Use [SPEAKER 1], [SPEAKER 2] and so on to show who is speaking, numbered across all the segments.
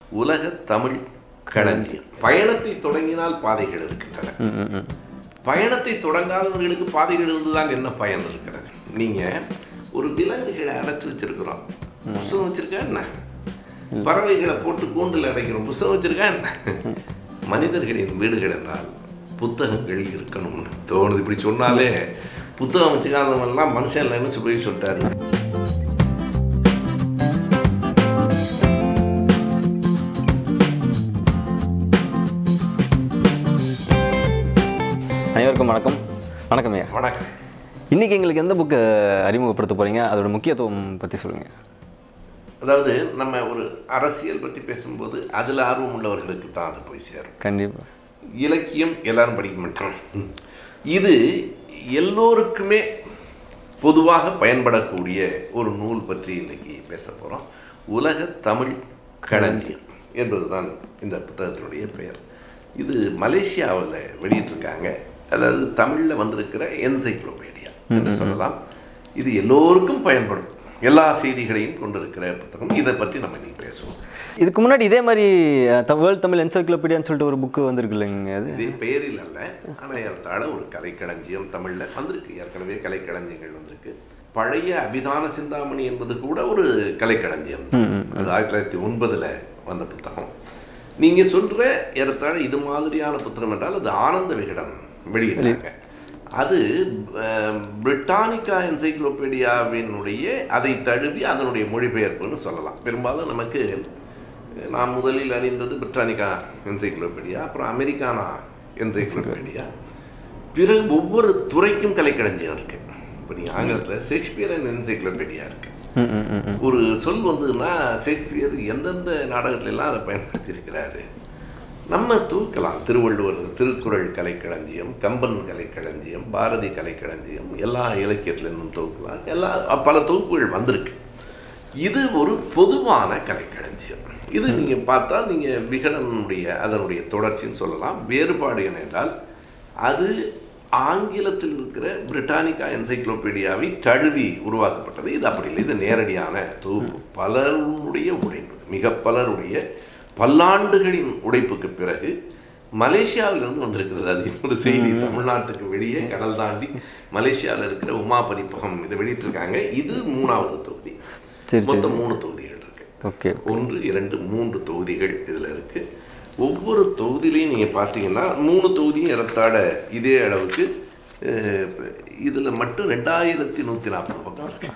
[SPEAKER 1] உலக தமிழ் களஞ்சியம் பயணத்தை தொடங்கினால் பாதைகள் இருக்கின்றன
[SPEAKER 2] ம், ம், ம்.
[SPEAKER 1] பயணத்தை தொடங்காதவர்களுக்கு பாதைகள் இருந்துதான் என்ன பயன் இருக்கிறது நீங்க ஒரு விலங்குகளை அடைச்சு வச்சிருக்கிறோம் புஸ்தகம் வச்சிருக்கா என்ன பறவைகளை போட்டு கூண்டில் அடைக்கிறோம் புஸ்தகம் வச்சிருக்கா என்ன மனிதர்களின் வீடுகள் என்றால் புத்தகங்கள் இருக்கணும்னு தோணுது இப்படி சொன்னாலே புத்தகம் வச்சுக்காதவங்கெல்லாம் மனுஷன் இல்லைன்னு சொல்லி சொல்லிட்டாரு
[SPEAKER 2] அனைவருக்கும் வணக்கம் வணக்கம் ஐயா
[SPEAKER 1] வணக்கம்
[SPEAKER 2] இன்னைக்கு எங்களுக்கு எந்த புக்கை அறிமுகப்படுத்த போறீங்க அதோட முக்கியத்துவம் பற்றி சொல்லுங்க
[SPEAKER 1] அதாவது நம்ம ஒரு அரசியல் பற்றி பேசும்போது அதில் ஆர்வம் உள்ளவர்களுக்கு தான் அது போய் சேரும்
[SPEAKER 2] கண்டிப்பாக
[SPEAKER 1] இலக்கியம் எல்லாரும் படிக்க மாட்டோம் இது எல்லோருக்குமே பொதுவாக பயன்படக்கூடிய ஒரு நூல் பற்றி இன்னைக்கு பேச போகிறோம் உலக தமிழ் களஞ்சியம் என்பதுதான் இந்த புத்தகத்தினுடைய பெயர் இது மலேசியாவில் வெளியிட்டிருக்காங்க அதாவது தமிழில் வந்திருக்கிற என்சைக்ளோபீடியா என்று சொல்லலாம் இது எல்லோருக்கும் பயன்படும் எல்லா செய்திகளையும் கொண்டிருக்கிற புத்தகம் இதை பற்றி நம்ம இன்னைக்கு பேசுவோம்
[SPEAKER 2] இதுக்கு முன்னாடி இதே மாதிரி வேர்ல்ட் தமிழ் என்சைக்ளோபீடியான்னு சொல்லிட்டு ஒரு புக்கு வந்திருக்கு இல்லைங்க அது
[SPEAKER 1] இதே பெயரில் அல்ல ஆனால் ஏறத்தாழ ஒரு கலைக்களஞ்சியம் தமிழில் வந்திருக்கு ஏற்கனவே கலைக்களஞ்சியங்கள் வந்திருக்கு பழைய அபிதான சிந்தாமணி என்பது கூட ஒரு கலைக்களஞ்சியம்
[SPEAKER 2] ம், ம்.
[SPEAKER 1] அது ஆயிரத்தி தொள்ளாயிரத்தி ஒன்பதில் வந்த புத்தகம் நீங்கள் சொல்கிற ஏறத்தாழ இது மாதிரியான புத்தகம் என்றால் அது ஆனந்த விகடன் வெளியிட்டாங்க அது அஹ், பிரிட்டானிக்கா என்சைக்ளோபீடியாவினுடைய அதை தழுவி அதனுடைய மொழிபெயர்ப்புன்னு சொல்லலாம் பெரும்பாலும் நமக்கு நான் முதலில் அறிந்தது பிரிட்டானிக்கா என்சைக்ளோபீடியா அப்புறம் அமெரிக்கானா என்சைக்ளோபீடியா பிறகு ஒவ்வொரு துறைக்கும் கலைக்களஞ்சியம் இருக்கு இப்போ நீங்கள் ஆங்கிலத்தில் ஷேக்ஸ்பியரன் என்சைக்ளோபீடியா இருக்கு
[SPEAKER 2] ம், ம், ம், ம்.
[SPEAKER 1] ஒரு சொல் வந்ததுன்னா ஷேக்ஸ்பியர் எந்தெந்த நாடகத்துல எல்லாம் அதை பயன்படுத்தி இருக்கிறாரு நம்ம தூக்கலாம் திருவள்ளுவர் திருக்குறள் கலைக்களஞ்சியம் கம்பன் கலைக்களஞ்சியம் பாரதி கலைக்களஞ்சியம் எல்லா இலக்கியத்திலிருந்தும் தொகுக்கலாம் எல்லா பல தொகுப்புகள் வந்திருக்கு இது ஒரு பொதுவான கலைக்களஞ்சியம் இது நீங்கள் பார்த்தா நீங்கள் விகடனுடைய அதனுடைய தொடர்ச்சின்னு சொல்லலாம் வேறுபாடு என்னென்றால் அது ஆங்கிலத்தில் இருக்கிற பிரிட்டானிக்கா என்சைக்ளோபீடியாவை தழுவி உருவாக்கப்பட்டது இது அப்படி இல்லை இது நேரடியான தொகுப்பு பலருடைய உழைப்பு மிக பலருடைய பல்லாண்டுகளின் உழைப்புக்கு பிறகு மலேசியாவிலிருந்து வந்திருக்கிறது அது ஒரு செய்தி தமிழ்நாட்டுக்கு வெளியே கடல் தாண்டி மலேசியாவில் இருக்கிற உமா பதிப்பகம் இதை வெளியிட்டிருக்காங்க இது மூணாவது தொகுதி
[SPEAKER 2] சரி சரி
[SPEAKER 1] மொத்தம் மூணு தொகுதிகள் இருக்கு
[SPEAKER 2] ஓகே
[SPEAKER 1] ஒன்று இரண்டு மூன்று தொகுதிகள் இதில் இருக்கு ஒவ்வொரு தொகுதியிலையும் நீங்கள் பார்த்தீங்கன்னா மூணு தொகுதியும் ஏறத்தாழ இதே அளவுக்கு இதில் மட்டும் ரெண்டாயிரத்தி நூற்றி நாற்பது பக்கம் இருக்கு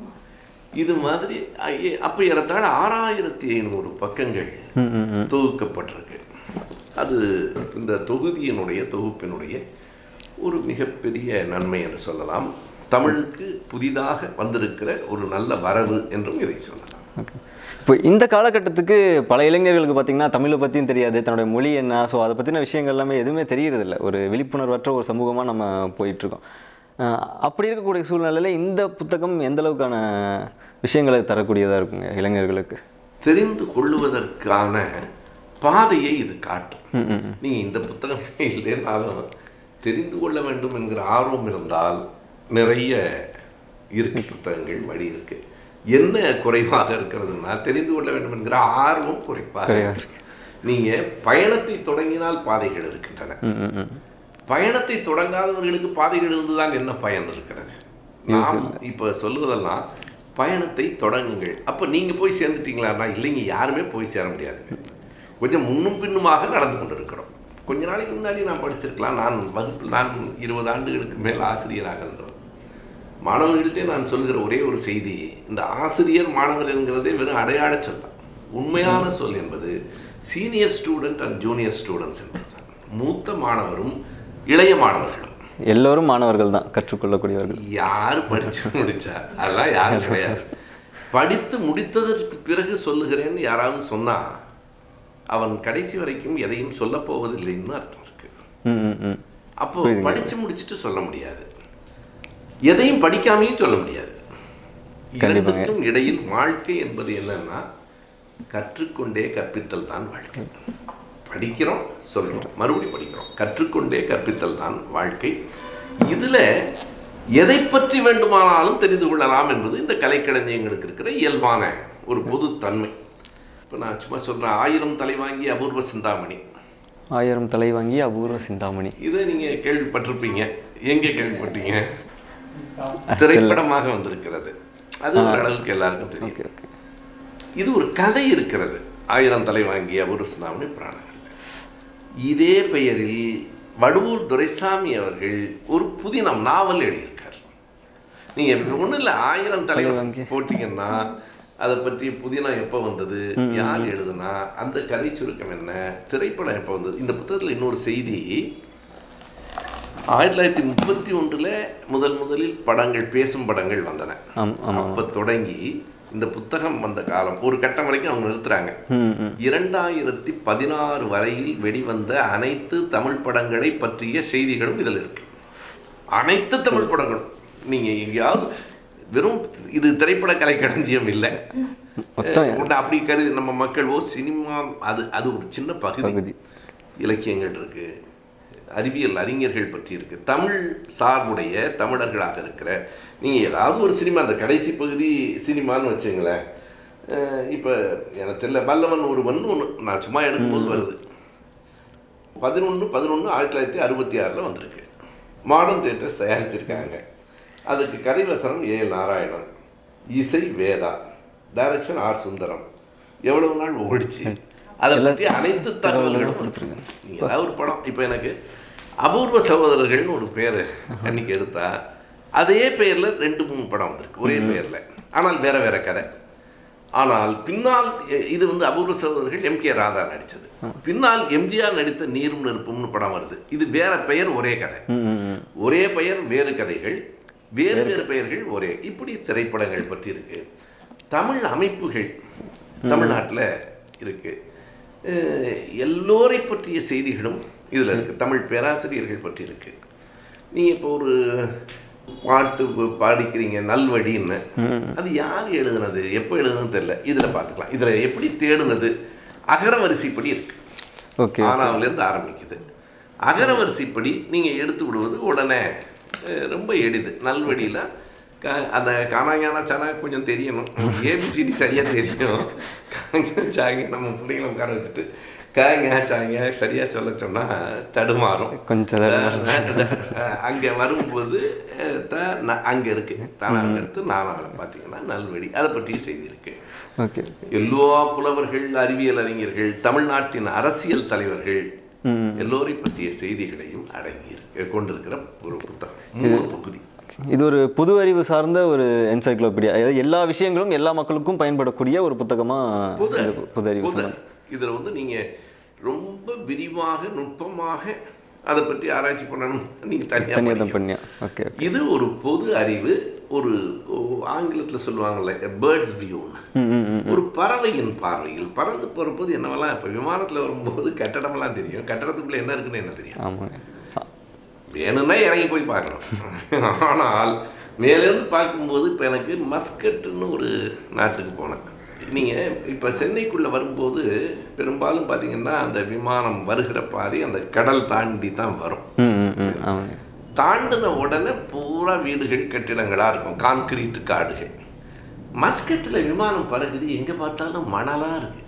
[SPEAKER 1] இது மாதிரி ஐய- அப்போ ஏறத்தாழ ஆறாயிரத்தி ஐநூறு பக்கங்கள்
[SPEAKER 2] ம், ம், ம்.
[SPEAKER 1] தொகுக்கப்பட்டிருக்கு அது இந்த தொகுதியினுடைய தொகுப்பினுடைய ஒரு மிகப்பெரிய நன்மை என்று சொல்லலாம் தமிழுக்கு புதிதாக வந்திருக்கிற ஒரு நல்ல வரவு என்றும் இதை சொல்லலாம்
[SPEAKER 2] ஓகே இப்போ இந்த காலகட்டத்துக்கு பல இளைஞர்களுக்கு பார்த்தீங்கன்னா தமிழை பற்றியும் தெரியாது தன்னுடைய மொழி என்ன ஸோ அதை பற்றின விஷயங்கள் எல்லாமே எதுவுமே தெரியறதில்ல ஒரு விழிப்புணர்வற்ற ஒரு சமூகமாக நம்ம போயிட்டுருக்கோம் அப்படி இருக்கக்கூடிய சூழ்நிலையில் இந்த புத்தகம் எந்த அளவுக்கான விஷயங்களை தரக்கூடியதாக இருக்குங்க இளைஞர்களுக்கு
[SPEAKER 1] தெரிந்து கொள்ளுவதற்கான பாதையை இது காட்டும்
[SPEAKER 2] ம் ம் ம்.
[SPEAKER 1] நீங்கள் இந்த புத்தகமே இல்லைனாலும் தெரிந்து கொள்ள வேண்டும் என்கிற ஆர்வம் இருந்தால் நிறைய இருக்கு புத்தகங்கள் வழி இருக்கு என்ன குறைவாக இருக்கிறதுனா தெரிந்து கொள்ள வேண்டும் என்கிற ஆர்வம் குறைவாக
[SPEAKER 2] குறைவா
[SPEAKER 1] இருக்கு நீங்க பயணத்தை தொடங்கினால் பாதைகள் இருக்கின்றன
[SPEAKER 2] ம் ம் ம்
[SPEAKER 1] பயணத்தை தொடங்காதவர்களுக்கு பாதைகள் இருந்துதான் என்ன பயன் இருக்கிறது நாம் இப்போ சொல்லுவதெல்லாம் பயணத்தை தொடங்குங்கள் அப்போ நீங்கள் போய் சேர்ந்துட்டீங்களான்னா இல்லைங்க யாருமே போய் சேர முடியாதுங்க கொஞ்சம் முன்னும் பின்னுமாக நடந்து கொண்டு இருக்கிறோம் கொஞ்ச நாளைக்கு முன்னாடி நான் படிச்சிருக்கலாம் நான் வகுப்பில் நான் இருபது ஆண்டுகளுக்கு மேல் ஆசிரியராக இருந்தோம் மாணவர்கள்ட்டே நான் சொல்கிற ஒரே ஒரு செய்தி இந்த ஆசிரியர் மாணவர் என்கிறதே வெறும் அடையாள சொல் தான் உண்மையான சொல் என்பது senior student and junior students என்பதுதான் மூத்த மாணவரும் இளைய மாணவர்களும்
[SPEAKER 2] எல்லோரும் மாணவர்கள் தான் கற்றுக்கொள்ளக்கூடியவர்கள்
[SPEAKER 1] யார் படிச்சு முடிச்சா அதெல்லாம் யாரும் கிடையாது படித்து முடித்ததற்கு பிறகு சொல்லுகிறேன்னு யாராவது சொன்னா அவன் கடைசி வரைக்கும் எதையும் சொல்லப் போவதில்லைன்னு அர்த்தம் இருக்கு
[SPEAKER 2] ம் ம் ம்
[SPEAKER 1] அப்போ படிச்சு முடிச்சுட்டு சொல்ல முடியாது எதையும் படிக்காமையும் சொல்ல முடியாது
[SPEAKER 2] கண்டிப்பாங்க.
[SPEAKER 1] இரண்டுக்கும் இடையில் வாழ்க்கை என்பது என்னன்னா கற்றுக்கொண்டே கற்பித்தல் தான் வாழ்க்கை படிக்கிறோம் சொல்றோம் மறுபடியும் படிக்கிறோம் கற்றுக்கொண்டே கற்பித்தல் தான் வாழ்க்கை இதுல எதை பற்றி வேண்டுமானாலும் தெரிந்து கொள்ளலாம் என்பது இந்த கலைக்களஞ்சியங்களுக்கு இருக்கிற இயல்பான ஒரு பொது தன்மை இப்போ நான் சும்மா சொல்கிறேன் ஆயிரம் தலை வாங்கி அபூர்வ சிந்தாமணி
[SPEAKER 2] ஆயிரம் தலை வாங்கி அபூர்வ சிந்தாமணி
[SPEAKER 1] இதை நீங்கள் கேள்விப்பட்டிருப்பீங்க எங்கே கேள்விப்பட்டீங்க திரைப்படமாக வந்திருக்கிறது அது ஓரளவுக்கு எல்லாருக்கும் தெரியும்
[SPEAKER 2] ஓகே ஓகே
[SPEAKER 1] இது ஒரு கதை இருக்கிறது ஆயிரம் தலை வாங்கிய ஒரு சிந்தாமணி புராணங்கள் இதே பெயரில் வடுவூர் துரைசாமி அவர்கள் ஒரு புதினம் நாவல் எழுதியிருக்கார் நீங்கள் ஒன்றும் இல்லை ஆயிரம் தலை
[SPEAKER 2] வாங்கி.
[SPEAKER 1] போட்டிங்கன்னா அதை பற்றி புதினம் எப்போ வந்தது யார் எழுதுனா அந்த கதை சுருக்கம் என்ன திரைப்படம் எப்போ வந்தது இந்த புத்தகத்தில் இன்னொரு செய்தி ஆயிரத்தி தொள்ளாயிரத்தி முப்பத்தி ஒன்றில் முதல் முதலில் படங்கள் பேசும் படங்கள் வந்தன
[SPEAKER 2] ஆம் ஆமாம்
[SPEAKER 1] அப்ப தொடங்கி இந்த புத்தகம் வந்த காலம் ஒரு கட்டம் வரைக்கும் அவங்க நிறுத்துறாங்க
[SPEAKER 2] ம் ம்
[SPEAKER 1] இரண்டாயிரத்தி பதினாறு வரையில் வெளிவந்த அனைத்து தமிழ் படங்களை பற்றிய செய்திகளும் இதில் இருக்கு அனைத்து தமிழ் படங்களும் நீங்க எங்கேயாவது வெறும் இது திரைப்பட கலை களஞ்சியம் இல்லை
[SPEAKER 2] மொத்தம்
[SPEAKER 1] ஒண்ணு அப்படி கருதி நம்ம மக்கள் ஓ சினிமா அது அது ஒரு சின்ன பகுதி
[SPEAKER 2] பகுதி
[SPEAKER 1] இலக்கியங்கள் இருக்கு அறிவியல் அறிஞர்கள் பற்றி இருக்கு தமிழ் சார்புடைய தமிழர்களாக இருக்கிற நீங்க ஏதாவது ஒரு சினிமா அந்த கடைசி பகுதி சினிமான்னு வச்சுங்களேன் அஹ் இப்ப எனக்கு தெரியல வல்லவன் ஒருவன் ஒன்று நான் சும்மா எடுக்கும்போது வருது பதினொன்று பதினொன்று ஆயிரத்தி தொள்ளாயிரத்தி அறுபத்தி ஆறில் வந்திருக்கு மாடர்ன் தியேட்டர்ஸ் தயாரிச்சிருக்காங்க அதுக்கு கதைவசனம் ஏ நாராயணன் இசை வேதா டைரக்ஷன் ஆர் சுந்தரம் எவ்வளவு நாள் ஓடிச்சு அதை பற்றி அனைத்து தகவல்களும் கொடுத்துருங்க நீங்கள் ஏதாவது ஒரு படம் இப்போ எனக்கு அபூர்வ சகோதரர்கள்னு ஒரு பேர் அன்னைக்கு எடுத்தா அதே பெயரில் ரெண்டு மூணு படம் வந்திருக்கு ஒரே பெயரில் ஆனால் வேற வேற கதை ஆனால் பின்னால் எ- இது வந்து அபூர்வ சகோதரர்கள் எம் கே ராதா நடித்தது பின்னால் எம்ஜிஆர் நடித்த நீரும் நெருப்பும்னு படம் வருது இது வேற பெயர் ஒரே கதை
[SPEAKER 2] ம் ம் ம்
[SPEAKER 1] ஒரே பெயர் வேறு கதைகள் வேறு வேறு பெயர்கள் ஒரே இப்படி திரைப்படங்கள் பற்றி இருக்கு தமிழ் அமைப்புகள் தமிழ்நாட்டில் இருக்கு அஹ் எல்லோரை பற்றிய செய்திகளும் இதில் இருக்கு தமிழ் பேராசிரியர்கள் பற்றி இருக்கு நீங்கள் இப்போ ஒரு பாட்டு ப- பாடிக்கிறீங்க நல்வழின்னு அது யார் எழுதுனது எப்போ எழுதுனதுன்னு தெரியல இதில் பார்த்துக்கலாம் இதில் எப்படி தேடுனது அகர வரிசைப்படி இருக்கு
[SPEAKER 2] ஓகே
[SPEAKER 1] ஆனாவிலேருந்து ஆரம்பிக்குது அகரவரிசைப்படி நீங்கள் எடுத்து விடுவது உடனே அஹ், ரொம்ப எளிது நல்வழியில் க அந்த காணாங்கானா சானா கொஞ்சம் தெரியணும் ஏபிசிடி சரியாக தெரியும் காங்க சாங்க நம்ம பிள்ளைங்களை உட்கார வச்சுட்டு காங்க சாங்க சரியாக சொல்ல சொன்னால் தடுமாறும்
[SPEAKER 2] கொஞ்சம்
[SPEAKER 1] அங்கே வரும்போது அஹ், த ந- அங்கே இருக்கு தானாக எடுத்து நானாவில் பார்த்தீங்கன்னா நல்வழி அதை பற்றி செய்தி இருக்கு
[SPEAKER 2] ஓகே
[SPEAKER 1] எல்லா புலவர்கள் அறிவியல் அறிஞர்கள் தமிழ்நாட்டின் அரசியல் தலைவர்கள்
[SPEAKER 2] ம்
[SPEAKER 1] எல்லோரை பற்றிய செய்திகளையும் அடங்கி இருக்கு கொண்டிருக்கிற ஒரு புத்தகம் மூணு தொகுதி
[SPEAKER 2] இது ஒரு புது அறிவு சார்ந்த ஒரு என்சைக்ளோபீடியா அதாவது எல்லா விஷயங்களும் எல்லா மக்களுக்கும் பயன்படக்கூடிய ஒரு புத்தகமா
[SPEAKER 1] புது
[SPEAKER 2] இது புது அறிவு
[SPEAKER 1] புது
[SPEAKER 2] சம்பந்தம்.
[SPEAKER 1] இதுல வந்து நீங்க ரொம்ப விரிவாக நுட்பமாக அதை பற்றி ஆராய்ச்சி பண்ணணும் நீங்க தனியா
[SPEAKER 2] தனியாக
[SPEAKER 1] படிக்கணும்.
[SPEAKER 2] தான் பண்ணியா ஓகே
[SPEAKER 1] இது ஒரு பொது அறிவு ஒரு ஓ- ஆங்கிலத்துல சொல்லுவாங்கல்ல பேர்ட்ஸ் வியூன்னு
[SPEAKER 2] ம் ம் ம்
[SPEAKER 1] ஒரு பறவையின் பார்வையில் பறந்து போகிறபோது என்னவெல்லாம் இப்போ விமானத்தில் வரும்போது கட்டடமெல்லாம் தெரியும் கட்டடத்துக்குள்ள என்ன இருக்குன்னு என்ன தெரியும்
[SPEAKER 2] ஆமாங்க ஆ,
[SPEAKER 1] வேணும்னா இறங்கி போய் பார்க்கணும் ஆனால் மேலேருந்து பார்க்கும்போது இப்போ எனக்கு மஸ்கட்டுன்னு ஒரு நாட்டுக்கு போனேன் நீங்கள் இப்போ சென்னைக்குள்ளே வரும்போது பெரும்பாலும் பார்த்தீங்கன்னா அந்த விமானம் வருகிற பாதை அந்த கடல் தாண்டி தான் வரும்
[SPEAKER 2] ம் ம் ம் ஆமாங்க
[SPEAKER 1] தாண்டின உடனே பூரா வீடுகள் கட்டிடங்களாக இருக்கும் கான்கிரீட் காடுகள் மஸ்கட்டில் விமானம் பறகுது எங்கே பார்த்தாலும் மணலாக இருக்கு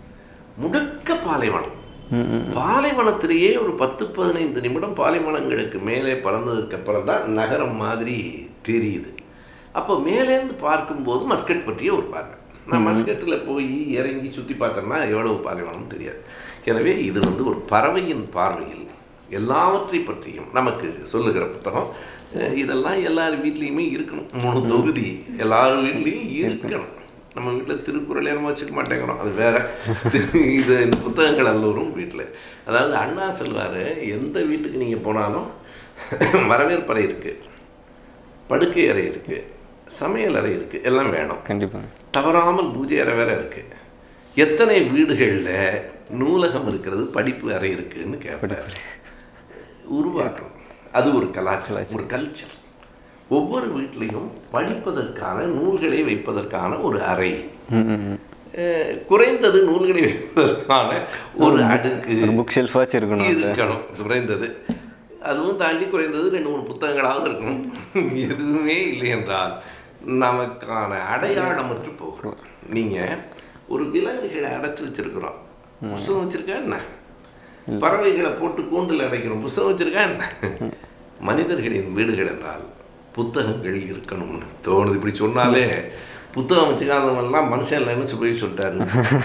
[SPEAKER 1] முழுக்க பாலைவனம்
[SPEAKER 2] ம் ம்
[SPEAKER 1] பாலைவனத்திலேயே ஒரு பத்து பதினைந்து நிமிடம் பாலைவனங்களுக்கு மேலே பறந்ததுக்கு அப்புறம் தான் நகரம் மாதிரி தெரியுது அப்போ மேலேருந்து பார்க்கும்போது மஸ்கட் பற்றிய ஒரு பார்வை நான் மஸ்கட்டில் போய் இறங்கி சுற்றி பார்த்தோம்னா எவ்வளவு பாலைவனம் தெரியாது எனவே இது வந்து ஒரு பறவையின் பார்வையில் எல்லாவற்றை பற்றியும் நமக்கு சொல்லுகிற புத்தகம் அஹ் இதெல்லாம் எல்லார் வீட்லேயுமே இருக்கணும் மூணு தொகுதி எல்லார் வீட்லேயும் இருக்கணும் நம்ம வீட்டில் திருக்குறளே நம்ம வச்சுக்க மாட்டேங்கிறோம் அது வேற இது இந்த புத்தகங்கள் எல்லோரும் வீட்டில் அதாவது அண்ணா சொல்லுவார் எந்த வீட்டுக்கு நீங்கள் போனாலும் வரவேற்பறை இருக்குது படுக்கை அறை இருக்குது சமையல் அறை இருக்குது எல்லாம் வேணும்
[SPEAKER 2] கண்டிப்பாங்க
[SPEAKER 1] தவறாமல் பூஜை அறை வேற இருக்குது எத்தனை வீடுகளில் நூலகம் இருக்கிறது படிப்பு அறை இருக்குன்னு கேட்பார் உருவாக்கணும் அது ஒரு கலாச்சாரம் ஒரு கல்ச்சர் ஒவ்வொரு வீட்லேயும் படிப்பதற்கான நூல்களை வைப்பதற்கான ஒரு அறை
[SPEAKER 2] ம் ம் ம்
[SPEAKER 1] அஹ் குறைந்தது நூல்களை வைப்பதற்கான ஒரு அடுக்கு
[SPEAKER 2] ஒரு புக் ஷெல்ஃபாச்சும் இருக்கணும் அதுல.
[SPEAKER 1] இருக்கணும் குறைந்தது அதுவும் தாண்டி குறைந்தது ரெண்டு மூணு புத்தகங்களாவது இருக்கணும் எதுவுமே இல்லை என்றால் நமக்கான அடையாளமற்று போகிறோம் நீங்கள் ஒரு விலங்குகளை அடைச்சி வச்சிருக்கிறோம் புஸ்தகம் வச்சிருக்கா என்ன பறவைகளை போட்டு கூண்டில் அடைக்கிறோம் புஸ்தகம் வச்சிருக்கா என்ன மனிதர்களின் வீடுகள் என்றால் புத்தகங்கள் இருக்கணும்னு தோணுது இப்படி சொன்னாலே புத்தகம் வச்சுக்காதவங்கெல்லாம் மனுஷன் இல்லைன்னு சொல்லி சொல்லிட்டாரு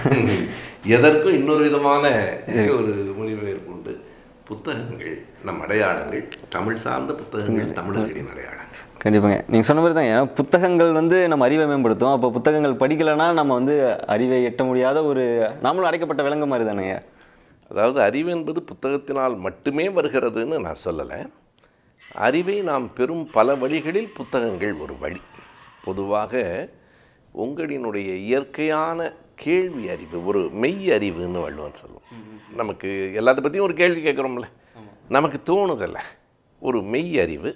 [SPEAKER 1] எதற்கும் இன்னொரு விதமான ஒரு மொழிபெயர்ப்பு உண்டு புத்தகங்கள் நம் அடையாளங்கள் தமிழ் சார்ந்த புத்தகங்கள் தமிழர்களின் அடையாளங்கள்
[SPEAKER 2] கண்டிப்பாங்க நீங்கள் சொன்ன மாதிரி தான் ஏன்னா புத்தகங்கள் வந்து நம்ம அறிவை மேம்படுத்தும் அப்போ புத்தகங்கள் படிக்கலைன்னா நம்ம வந்து அறிவை எட்ட முடியாத ஒரு நாமளும் அடைக்கப்பட்ட விலங்கு மாதிரி தானேங்க
[SPEAKER 1] அதாவது அறிவு என்பது புத்தகத்தினால் மட்டுமே வருகிறதுன்னு நான் சொல்லலை அறிவை நாம் பெறும் பல வழிகளில் புத்தகங்கள் ஒரு வழி பொதுவாக உங்களினுடைய இயற்கையான கேள்வி அறிவு ஒரு மெய் அறிவுன்னு வள்ளுவன் சொல்லுவோம் நமக்கு எல்லாத்த பற்றியும் ஒரு கேள்வி கேட்குறோம்ல நமக்கு தோணுதல்ல ஒரு மெய் அறிவு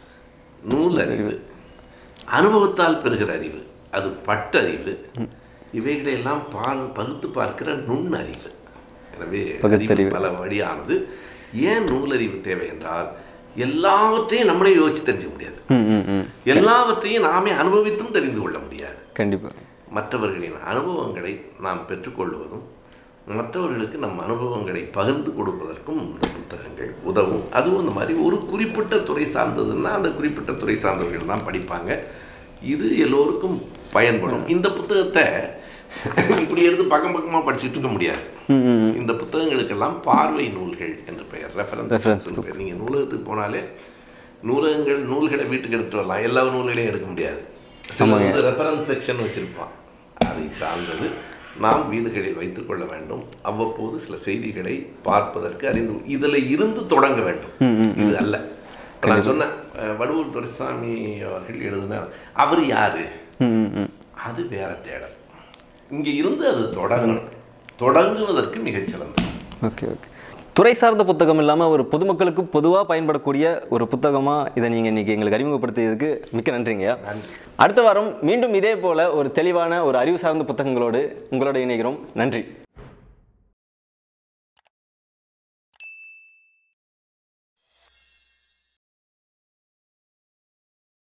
[SPEAKER 1] நூல் அறிவு அனுபவத்தால் பெறுகிற அறிவு அது பட்டறிவு இவைகளை எல்லாம் பால் பகுத்து பார்க்கிற நுண்ணறிவு எனவே
[SPEAKER 2] பகுத்தறிவு.
[SPEAKER 1] அறிவு பல வழியானது ஏன் நூலறிவு தேவை என்றால் எல்லாவற்றையும் நம்மளே யோசிச்சு தெரிஞ்சுக்க முடியாது
[SPEAKER 2] ம் ம் ம்
[SPEAKER 1] எல்லாவற்றையும் நாமே அனுபவித்தும் தெரிந்து கொள்ள முடியாது
[SPEAKER 2] கண்டிப்பாக
[SPEAKER 1] மற்றவர்களின் அனுபவங்களை நாம் பெற்றுக்கொள்வதும் மற்றவர்களுக்கு நம் அனுபவங்களை பகிர்ந்து கொடுப்பதற்கும் இந்த புத்தகங்கள் உதவும் அதுவும் இந்த மாதிரி ஒரு குறிப்பிட்ட துறை சார்ந்ததுன்னா அந்த குறிப்பிட்ட துறை சார்ந்தவர்கள் தான் படிப்பாங்க இது எல்லோருக்கும் பயன்படும் இந்த புத்தகத்தை இப்படி எடுத்து பக்கம் பக்கமாக படிச்சுட்டு இருக்க முடியாது
[SPEAKER 2] ம் ம்
[SPEAKER 1] இந்த புத்தகங்களுக்கெல்லாம் பார்வை நூல்கள் என்று பெயர்
[SPEAKER 2] Reference
[SPEAKER 1] ரெஃபரன்ஸ் பெயர் நீங்கள் நூலகத்துக்கு போனாலே நூலகங்கள் நூல்களை வீட்டுக்கு எடுத்துட்டு வரலாம் எல்லா நூல்களையும் எடுக்க முடியாது சில வந்து ரெஃபரன்ஸ் செக்ஷன் வச்சிருப்பான் அதை சார்ந்தது நாம் வீடுகளில் வைத்துக்கொள்ள வேண்டும் அவ்வப்போது சில செய்திகளை பார்ப்பதற்கு அறிந்து இதில் இருந்து தொடங்க வேண்டும் இது அல்ல இப்ப நான் சொன்னேன் அஹ், வடுவூர் துரைசாமி அவர்கள் எழுதினார் அவர் யாரு
[SPEAKER 2] ம் ம் ம்
[SPEAKER 1] அது வேற தேடல் இங்கே இருந்து அது தொடங்கணும் தொடங்குவதற்கு மிகச்சிறந்தது
[SPEAKER 2] ஓகே ஓகே துறை சார்ந்த புத்தகம் இல்லாமல் ஒரு பொதுமக்களுக்கு பொதுவாக பயன்படக்கூடிய ஒரு புத்தகமாக இதை நீங்கள் இன்றைக்கி எங்களுக்கு அறிமுகப்படுத்தியதுக்கு மிக்க நன்றிங்கய்யா அடுத்த வாரம் மீண்டும் இதே போல் ஒரு தெளிவான ஒரு அறிவு சார்ந்த புத்தகங்களோடு உங்களோட இணைகிறோம் நன்றி